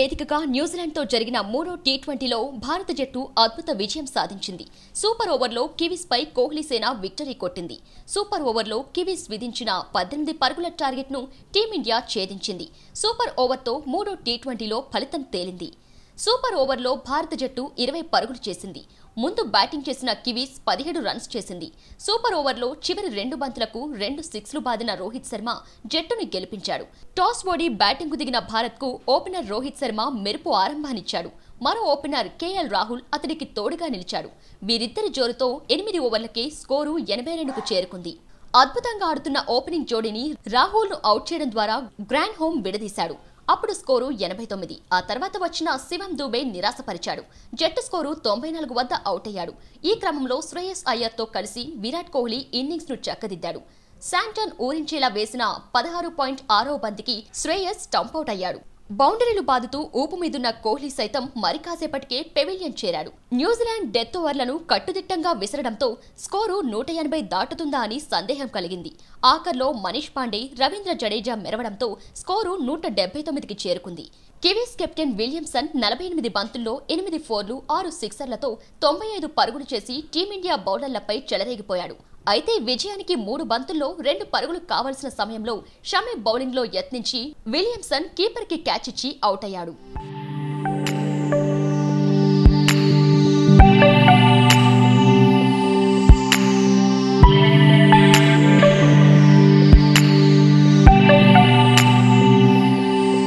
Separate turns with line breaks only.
వేదికగా న్యూజిలాండ్తో జరిగిన మూడో టీ ట్వంటీలో భారత జట్టు అద్భుత విజయం సాధించింది సూపర్ ఓవర్లో కివీస్ పై కోహ్లీ సేన విక్టరీ కొట్టింది సూపర్ ఓవర్లో కివీస్ విధించిన పద్దెనిమిది పరుగుల టార్గెట్ను టీమిండియా ఛేదించింది సూపర్ ఓవర్తో మూడో టీ ట్వంటీలో ఫలితం తేలింది సూపర్ ఓవర్లో భారత జట్టు ఇరవై పరుగులు చేసింది ముందు బ్యాటింగ్ చేసిన కివీస్ పదిహేడు రన్స్ చేసింది సూపర్ ఓవర్లో చివరి రెండు బంతులకు రెండు సిక్స్లు బాదిన రోహిత్ శర్మ జట్టును గెలిపించాడు టాస్ ఓడి బ్యాటింగ్కు దిగిన భారత్కు ఓపెనర్ రోహిత్ శర్మ మెరుపు ఆరంభాన్నిచ్చాడు మరో ఓపెనర్ కేఎల్ రాహుల్ అతడికి తోడుగా నిలిచాడు వీరిద్దరి జోరుతో ఎనిమిది ఓవర్లకే స్కోరు ఎనభై రెండుకు చేరుకుంది అద్భుతంగా ఆడుతున్న ఓపెనింగ్ జోడీని రాహుల్ను అవుట్ చేయడం ద్వారా గ్రాండ్ హోమ్ విడదీశాడు అప్పుడు స్కోరు ఎనభై తొమ్మిది ఆ తర్వాత వచ్చిన శివం దూబే నిరాశపరిచాడు జట్టు స్కోరు తొంభై నాలుగు వద్ద అవుట్ అయ్యాడు ఈ క్రమంలో శ్రేయస్ అయ్యర్తో కలిసి విరాట్ కోహ్లీ ఇన్నింగ్స్ ను చక్కదిద్దాడు శాంటన్ ఊరించేలా వేసిన పదహారు పాయింట్ ఆరో బంతికి శ్రేయస్ స్టంపౌట్ అయ్యాడు బౌండరీలు బాదుతూ ఊపు మీదున్న కోహ్లీ సైతం మరి కాసేపటికే పెవిలియన్ చేరాడు న్యూజిలాండ్ డెత్ ఓవర్లను కట్టుదిట్టంగా విసరడంతో స్కోరు నూట ఎనభై దాటుతుందా అని సందేహం కలిగింది ఆఖర్లో మనీష్ పాండే రవీంద్ర జడేజా మెరవడంతో స్కోరు నూట డెబ్బై తొమ్మిదికి చేరుకుంది కివీస్ కెప్టెన్ విలియమ్సన్ నలభై ఎనిమిది బంతుల్లో ఎనిమిది ఫోర్లు ఆరు సిక్సర్లతో తొంభై ఐదు పరుగులు చేసి టీమిండియా బౌలర్లపై చెలరేగిపోయాడు అయితే విజయానికి మూడు బంతుల్లో రెండు పరుగులు కావాల్సిన సమయంలో షమి బౌలింగ్లో యత్నించి విలియమ్సన్ కీపర్కి క్యాచ్ ఇచ్చి అవుట్ అయ్యాడు